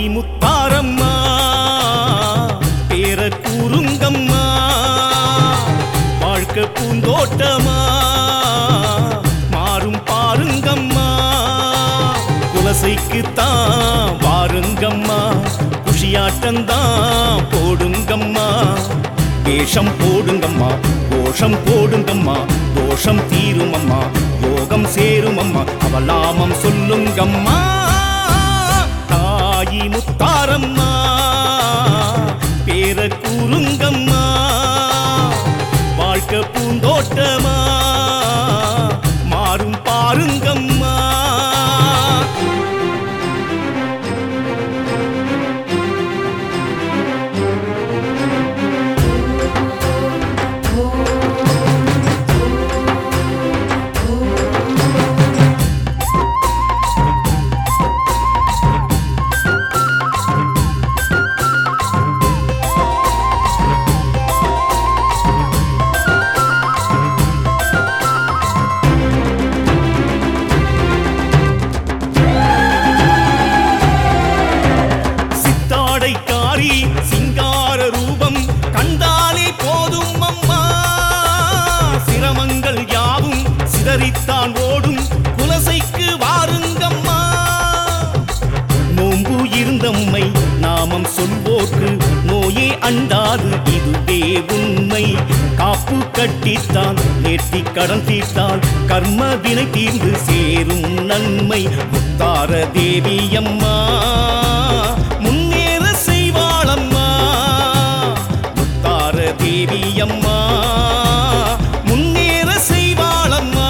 தாயி முத்தாரம்மா பேர கூறுங்கம்மா வாழ்க்கை பூந்தோட்டமா மாறும் பாருங்கம்மா குலசைக்குத்தான் வாருங்கம்மா குஷியாட்டந்தான் போடுங்கம்மா வேஷம் போடுங்கம்மா கோஷம் போடுங்கம்மா தோஷம் தீருமம்மா யோகம் சேருமம்மா அவலாமம் சொல்லுங்கம்மா தாயி முத்தாரம்மா பேர கூறுங்கம்மா வாழ்க்கை பூந்தோட்டமா மாறும் பாருங்கம்மா சித்தாடைக்காரி சிங்கார ரூபம் கண்டாலே போதும் அம்மா சிரமங்கள் யாவும் சிதறித்தான் ஓடும் குலசைக்கு வாருங்கம்மா நோம்பு இருந்தம்மை நாமம் சொல்வோர்க்கு நோயே அண்டாது இதுவே உண்மை காப்பு கட்டித்தான் நேர்த்தி கடன் தீர்த்தால் கர்ம வினை தீர்ந்து சேரும் நன்மை முத்தார தேவியம்மா முன்னேற செய்வாளம்மா முத்தார தேவியம்மா முன்னேற செய்வாளம்மா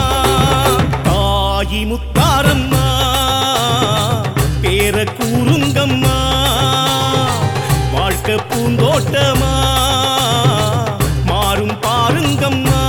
தாயி முத்தாரம்மா பேர கூறுங்கம்மா வாழ்க்கை பூந்தோட்டமா மாறும் பாருங்கம்மா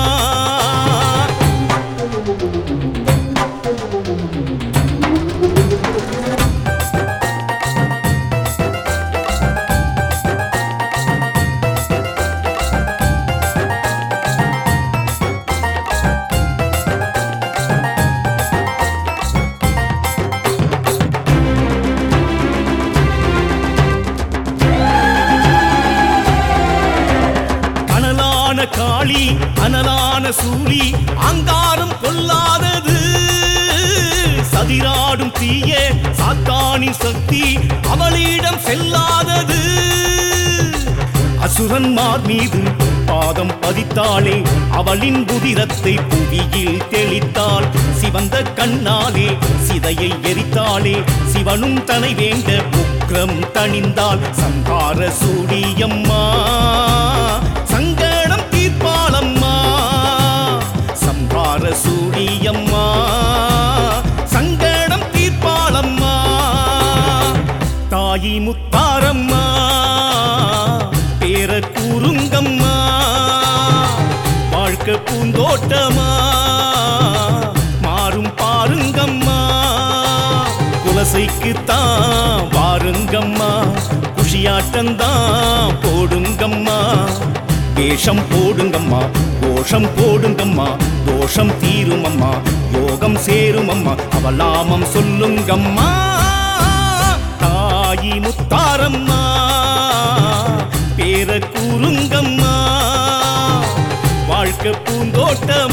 கனலான காளி அனலான சூழி அங்காரம் கொல்லாதது சதிராடும் தீய சாத்தானின் சக்தி அவளிடம் செல்லாதது அசுரன்மார் மீது பாதம் பதித்தாளே அவளின் புதிரத்தை புவியில் தெளித்தாள் சிவந்த கண்ணாலே சிதையை எரித்தாளே சிவனும் தனை வேண்ட உக்ரம் தணிந்தாள் சங்கார சூடியம்மா சங்கடம் தீர்ப்பாளம்மா சம்ஹார சூடியம்மா சங்கடம் தீர்ப்பாளம்மா தாயி முத்தாரம்மா பேர கூறுங்கம்மா வாழ்க்கை பூந்தோட்டமா மாறும் பாருங்கம்மா குலசைக்குத்தான் வாருங்கம்மா குஷியாட்டந்தான் போடுங்கம்மா வேஷம் போடுங்கம்மா கோஷம் போடுங்கம்மா தோஷம் தீருமம்மா யோகம் சேருமம்மா அவலாமம் சொல்லுங்கம்மா தாயி முத்தாரம்மா பேர கூறுங்கம்மா வாழ்க்கை பூந்தோட்டம்